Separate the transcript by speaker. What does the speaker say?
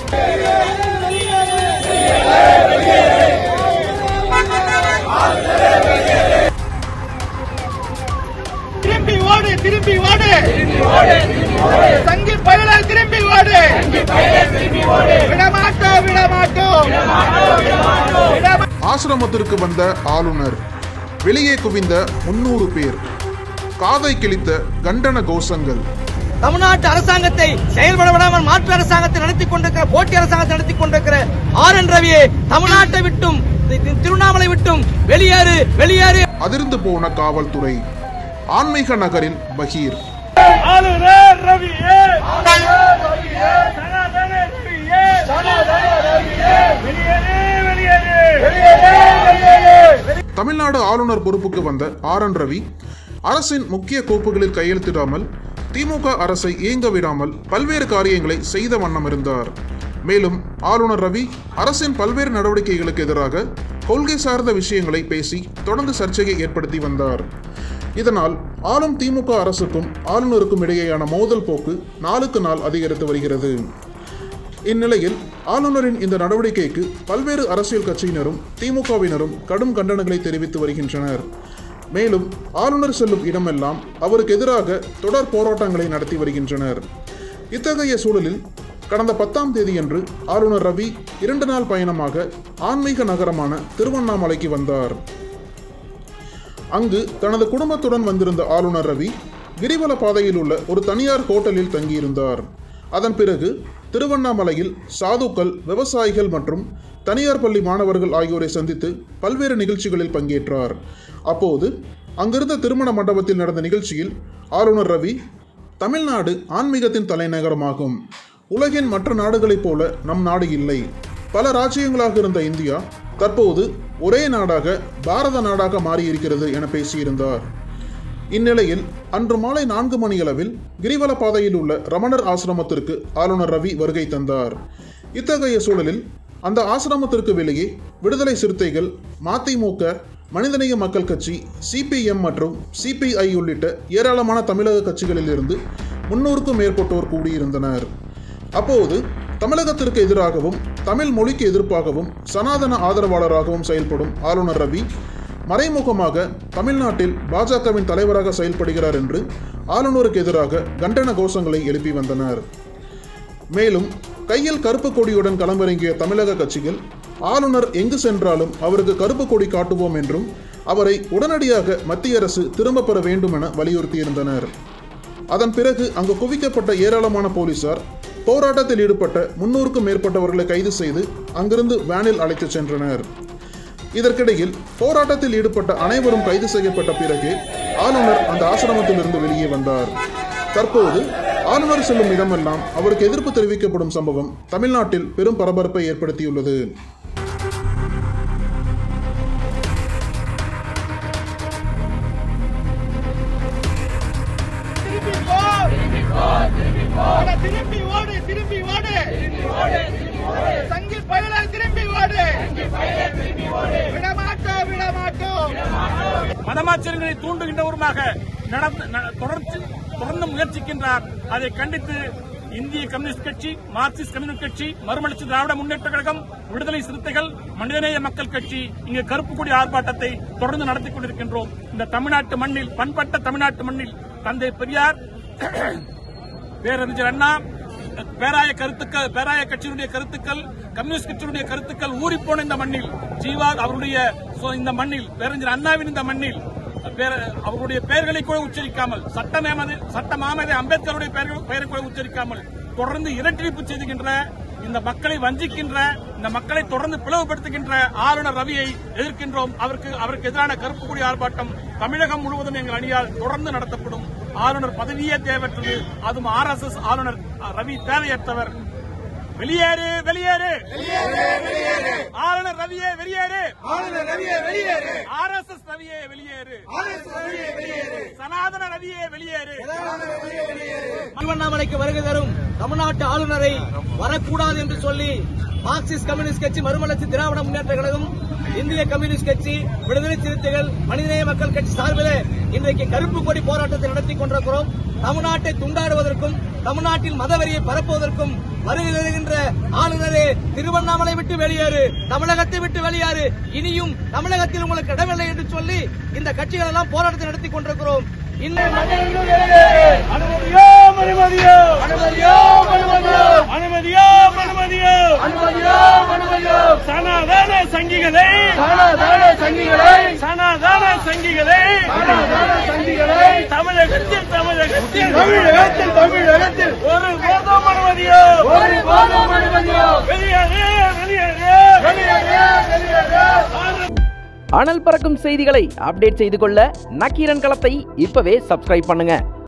Speaker 1: திரும்பி ஓடு திரும்பி ஓடு சங்கி பயல திரும்பி ஓடு விடமாட்டோம் விடமாட்டோம் விடமா-
Speaker 2: ஆசிரமத்திற்கு வந்த ஆளுநர் வெளியே குவிந்த முன்னூறு பேர் காதை கிழித்த கண்டன கோஷங்கள்
Speaker 3: தமிழ்நாட்டு அரசாங்கத்தை செயல்பட விடாமல் மாற்று அரசாங்கத்தை நடத்திக் கொண்டிருக்கிற போட்டி அரசாங்கத்தை நடத்திக் கொண்டிருக்கிற ஆர் என் ரவியே தமிழ்நாட்டை விட்டும் தி- தி- திருவண்ணாமலை விட்டும் வெளியேறு வெளியேறு
Speaker 2: அதிர்ந்து போன காவல்துறை ஆன்மீக நகரில் பகீர்
Speaker 1: ஆளுநர் ரவியே சனாதன ரவியே வெளியேறு வெளியேறு வெளியேறு
Speaker 2: தமிழ்நாடு ஆளுநர் பொறுப்புக்கு வந்த ஆர் என் ரவி அரசின் முக்கிய கோப்புகளில் கையெழுத்திடாமல் திமுக அரசை இயங்க விடாமல் பல்வேறு காரியங்களை செய்த வண்ணம் இருந்தார் மேலும் ஆளுநர் ரவி அரசின் பல்வேறு நடவடிக்கைகளுக்கு எதிராக கொள்கை சார்ந்த விஷயங்களை பேசி தொடர்ந்து சர்ச்சையை ஏற்படுத்தி வந்தார் இதனால் ஆளும் திமுக அரசுக்கும் ஆளுநருக்கும் இடையேயான மோதல் போக்கு நாளுக்கு நாள் அதிகரித்து வருகிறது இந்நிலையில் ஆளுநரின் இந்த நடவடிக்கைக்கு பல்வேறு அரசியல் கட்சியினரும் திமுகவினரும் கடும் கண்டனங்களை தெரிவித்து வருகின்றனர் மேலும் ஆளுநர் செல்லும் இடமெல்லாம் அவருக்கு எதிராக தொடர் போராட்டங்களை நடத்தி வருகின்றனர் இத்தகைய சூழலில் கடந்த பத்தாம் தேதியன்று ஆளுநர் ரவி இரண்டு நாள் பயணமாக ஆன்மீக நகரமான திருவண்ணாமலைக்கு வந்தார் அங்கு தனது குடும்பத்துடன் வந்திருந்த ஆளுநர் ரவி கிரிவல பாதையில் உள்ள ஒரு தனியார் ஹோட்டலில் தங்கியிருந்தார் அதன் பிறகு திருவண்ணாமலையில் சாதுக்கள் விவசாயிகள் மற்றும் தனியார் பள்ளி மாணவர்கள் ஆகியோரை சந்தித்து பல்வேறு நிகழ்ச்சிகளில் பங்கேற்றார் அப்போது அங்கிருந்த திருமண மண்டபத்தில் நடந்த நிகழ்ச்சியில் ஆளுநர் ரவி தமிழ்நாடு ஆன்மீகத்தின் தலைநகரமாகும் உலகின் மற்ற நாடுகளைப் போல நம் நாடு இல்லை பல ராஜ்யங்களாக இருந்த இந்தியா தற்போது ஒரே நாடாக பாரத நாடாக மாறியிருக்கிறது என பேசியிருந்தார் இந்நிலையில் அன்று மாலை நான்கு மணியளவில் கிரிவல பாதையில் உள்ள ரமணர் ஆசிரமத்திற்கு ஆளுநர் ரவி வருகை தந்தார் இத்தகைய சூழலில் அந்த ஆசிரமத்திற்கு வெளியே விடுதலை சிறுத்தைகள் மதிமுக மனிதநேய மக்கள் கட்சி சிபிஎம் மற்றும் சிபிஐ உள்ளிட்ட ஏராளமான தமிழக கட்சிகளிலிருந்து முன்னூறுக்கும் மேற்பட்டோர் கூடியிருந்தனர் அப்போது தமிழகத்திற்கு எதிராகவும் தமிழ் மொழிக்கு எதிர்ப்பாகவும் சனாதன ஆதரவாளராகவும் செயல்படும் ஆளுநர் ரவி மறைமுகமாக தமிழ்நாட்டில் பாஜகவின் தலைவராக செயல்படுகிறார் என்று ஆளுநருக்கு எதிராக கண்டன கோஷங்களை எழுப்பி வந்தனர் மேலும் கையில் கருப்பு கொடியுடன் களமிறங்கிய தமிழக கட்சிகள் ஆளுநர் எங்கு சென்றாலும் அவருக்கு கருப்பு கொடி காட்டுவோம் என்றும் அவரை உடனடியாக மத்திய அரசு திரும்ப பெற வேண்டும் என வலியுறுத்தியிருந்தனர் அதன் பிறகு அங்கு குவிக்கப்பட்ட ஏராளமான போலீசார் போராட்டத்தில் ஈடுபட்ட முன்னூறுக்கும் மேற்பட்டவர்களை கைது செய்து அங்கிருந்து வேனில் அழைத்துச் சென்றனர் இதற்கிடையில் போராட்டத்தில் ஈடுபட்ட அனைவரும் கைது செய்யப்பட்ட பிறகு ஆளுநர் அந்த ஆசிரமத்திலிருந்து வெளியே வந்தார் தற்போது ஆளுநர் செல்லும் இடமெல்லாம் அவருக்கு எதிர்ப்பு தெரிவிக்கப்படும் சம்பவம் தமிழ்நாட்டில் பெரும் பரபரப்பை ஏற்படுத்தியுள்ளது
Speaker 1: திரும்பி போ அட, திரும்பி ஓடு திரும்பி ஓடு சங்கி பயல திரும்பி ஓடு விடமாட்டோம் விடமாட்டோம்
Speaker 4: மதமாச்சரியங்களை தூண்டுகின்றவருமாக நடந்து ந- தொடர்ந்து தொடர்ந்து முயற்சிக்கின்றார் அதை கண்டித்து இந்திய கம்யூனிஸ்ட் கட்சி மார்க்சிஸ்ட் கம்யூனிஸ்ட் கட்சி மறுமலர்ச்சி திராவிட முன்னேற்ற கழகம் விடுதலை சிறுத்தைகள் மனிதநேய மக்கள் கட்சி இங்கு கருப்பு கொடி ஆர்ப்பாட்டத்தை தொடர்ந்து நடத்திக் கொண்டிருக்கின்றோம் இந்த தமிழ்நாட்டு மண்ணில் பண்பட்ட தமிழ்நாட்டு மண்ணில் தந்தை பெரியார் பேரறிஞர் அண்ணா பேராய கருத்துக்கள் பேராய கட்சியினுடைய கருத்துக்கள் கம்யூனிஸ்ட் கட்சியினுடைய கருத்துக்கள் ஊறிப்போன இந்த மண்ணில் ஜீவா அவருடைய சொ- இந்த மண்ணில் பேரறிஞர் அண்ணாவின் இந்த மண்ணில் பேர- அவருடைய பெயர்களை கூட உச்சரிக்காமல் சட்ட மேமதி சட்ட மாமதி அம்பேத்கருடைய பெயர்கள் பெயரை கூட உச்சரிக்காமல் தொடர்ந்து இரட்டிப்பு செய்துகின்ற இந்த மக்களை வஞ்சிக்கின்ற இந்த மக்களை தொடர்ந்து பிளவுபடுத்துகின்ற ஆளுநர் ரவியை எதிர்க்கின்றோம் அவருக்கு அவருக்கு எதிரான கருப்பு கொடி ஆர்ப்பாட்டம் தமிழகம் முழுவதும் எங்கள் அணியால் தொடர்ந்து நடத்தப்படும் ஆளுநர் பதவியே தேவையற்றது அதுவும் ஆர் எஸ் எஸ் ஆளுநர் ரவி தேவையற்றவர் வெளியேறு வெளியேறு ஆளுநர் ரவியே வெளியேறு
Speaker 1: ஆளுநர் ரவியே வெளியேறு
Speaker 4: ஆர் எஸ் எஸ் ரவியே வெளியேறு சனாதன ரவியே வெளியேறு
Speaker 3: திருவண்ணாமலைக்கு வருகை தரும் தமிழ்நாட்டு ஆளுநரை வரக்கூடாது என்று சொல்லி மார்க்சிஸ்ட் கம்யூனிஸ்ட் கட்சி மறுமலர்ச்சி திராவிட முன்னேற்ற கழகம் இந்திய கம்யூனிஸ்ட் கட்சி விடுதலை சிறுத்தைகள் மனிதநேய மக்கள் கட்சி சார்பில் இன்றைக்கு கருப்பு கொடி போராட்டத்தை நடத்தி கொண்டிருக்கிறோம் தமிழ்நாட்டை துண்டாடுவதற்கும் தமிழ்நாட்டில் மதவெறியை பரப்புவதற்கும் வருகை தருகின்ற ஆளுநரே திருவண்ணாமலை விட்டு வெளியேறு தமிழகத்தை விட்டு வெளியேறு இனியும் தமிழகத்தில் உங்களுக்கு இடமில்லை என்று சொல்லி இந்த கட்சிகள் எல்லாம் போராட்டத்தை நடத்தி கொண்டிருக்கிறோம் இன்னும்
Speaker 4: அனுமதியோ அனுமதியோ அனுமதியோ அனுமதியோ அனுமதியோ அனுமதியோ அனுமதியோ சனாதன சங்கிகளை சனாதன சங்கிகளை சனாதன சங்கிகளை சனாதன சங்கிகளை தமிழகத்தில் தமிழகத்தில் தமிழகத்தில் தமிழகத்தில் ஒரு போதும் அனுமதியோ ஒரு போதும் அனுமதியோ வெளியேறு வெளியேறு வெளியேறு வெளியேறு
Speaker 5: அனல் பறக்கும் செய்திகளை அப்டேட் செய்து கொள்ள நக்கீரன் களத்தை இப்பவே சப்ஸ்கிரைப் பண்ணுங்க